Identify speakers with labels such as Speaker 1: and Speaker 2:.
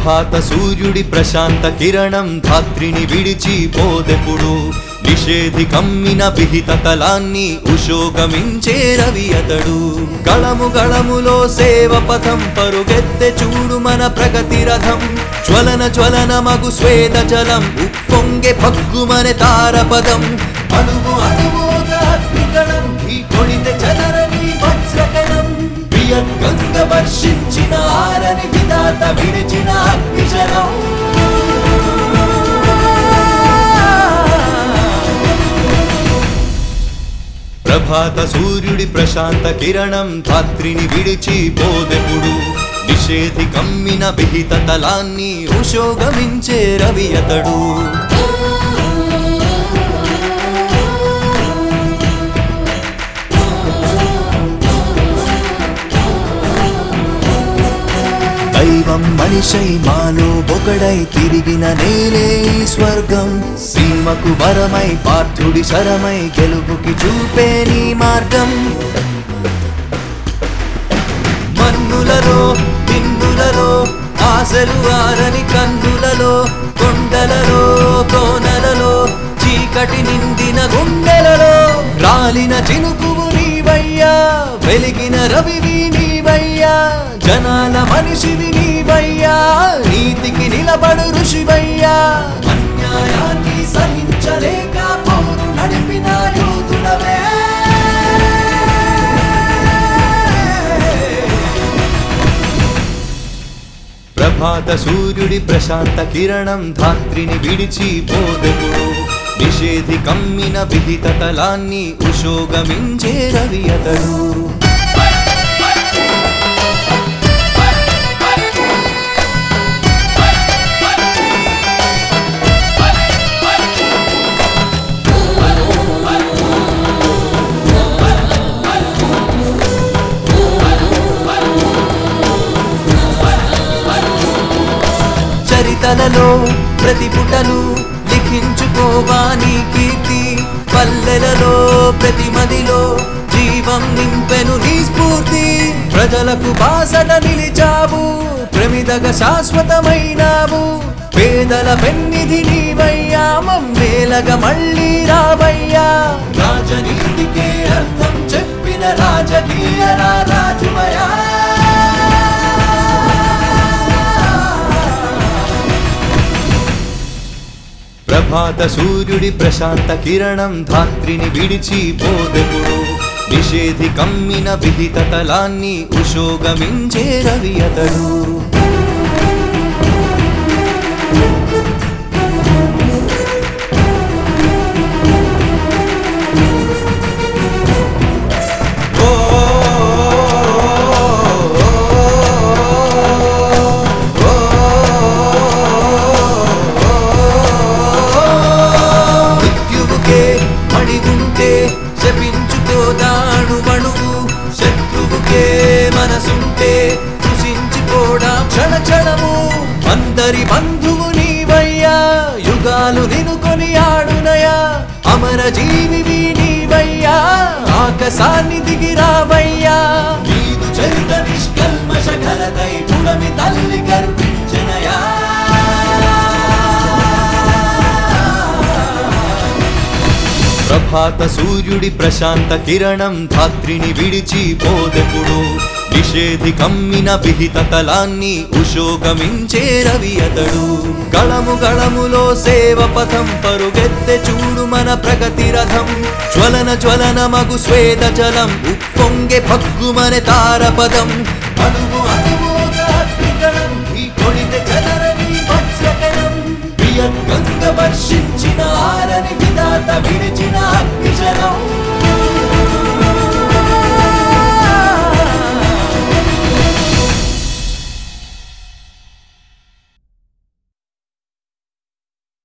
Speaker 1: ప్రభాత సూర్యుడి ప్రశాంత కిరణం ధాత్రిని విడిచి పోదెప్పుడు నిషేధి కమ్మిన విహిత తలాన్ని ఉశోగమించే రవి అతడు గళము గళములో సేవ పథం పరుగెత్తె చూడు మన ప్రగతి రథం జ్వలన జ్వలన మగు స్వేద జలం ఉప్పొంగె భగ్గుమనే తారపదం అణువు అణువు ఒక అగ్నికణం ఈ కొడితే చదరని వజ్రకణం ప్రియగంగ వర్షించిన ఆరని విధాత విడిచిన అగ్నిజలం ప్రభాత సూర్యుడి ప్రశాంత కిరణం ధాత్రిని విడిచి పోదెప్పుడు నిషేధి కమ్మిన విహిత తలాన్ని ఉశోగమించే రవి అతడు దైవం మనిషై మాలో ఒకడై తిరిగిన నేలే ఈ స్వర్గం సీమకు వరమై పార్థుడి శరమై గెలుపుకి చూపే నీ మార్గం మన్నులలో పిన్నులలో ఆశలు ఆరని కన్నులలో కొండలలో కోనలలో చీకటి నిండిన గుండెలలో రాలిన చినుకువు నీవయ్యా వెలిగిన రవివి నీవయ్యా జనాల మనిషివి నీవయ్యా నీతికి నిలబడు ఋషివయ్యా అన్యాయాన్ని సహించలేక పోరు నడిపిన యోధుడవే ప్రభాత సూర్యుడి ప్రశాంత కిరణం ధాత్రిని విడిచి పోదెప్పుడు నిషేధి కమ్మిన విహిత తలాన్ని ఉశోగమించే రవి అతడు చరితలలో ప్రతి పుటలు లిఖించుకోవా నీ కీర్తి పల్లెలలో ప్రతి మదిలో జీవం నింపెను నీ స్ఫూర్తి ప్రజలకు బాసట నిలిచావు ప్రమిదగ శాశ్వతమైనావు పేదల పెన్నిధి నీవయ్యా మమ్మేలగా మళ్ళీ రావయ్యా రాజనీతికే అర్థం చెప్పిన రాజకీయ రాజుమయా ప్రభాత సూర్యుడి ప్రశాంత కిరణం ధాత్రిని విడిచి పోదెప్పుడు నిషేధి కమ్మిన విహిత తలాన్ని ఉశోగమించే రవి అతడు మృత్యువుకే మడి ఉంటే శపించుకోదాడు మణువు శత్రువుకే మనసుంటే కృషించిపోడా క్షణ క్షణము అందరి బంధువు నీవయ్యా యుగాలు నినుకొని ఆడునయా అమర జీవివి నీవయ్యా ఆకాశాన్ని దిగి రావయ్యా నీదు చరిత నిష్కల్మష ఘనతై పుడమి తల్లి గర్వించనయా ప్రభాత సూర్యుడి ప్రశాంత కిరణం ధాత్రిని విడిచి పోదెప్పుడు నిషేధి కమ్మిన విహిత తలాన్ని ఉశోగమించే రవి అతడు గళము గళములో సేవ పథం పరుగెత్తె చూడు మన ప్రగతి రథం జ్వలన జ్వలన మగు స్వేద జలం ఉప్పొంగె భగ్గుమనే తారపదం అణువు అణువు ఒక అగ్నికణం ఈ కొడితే చదరని వజ్రకణం ప్రియగంగ వర్షించిన ఆరని విధాత విడిచిన అగ్ని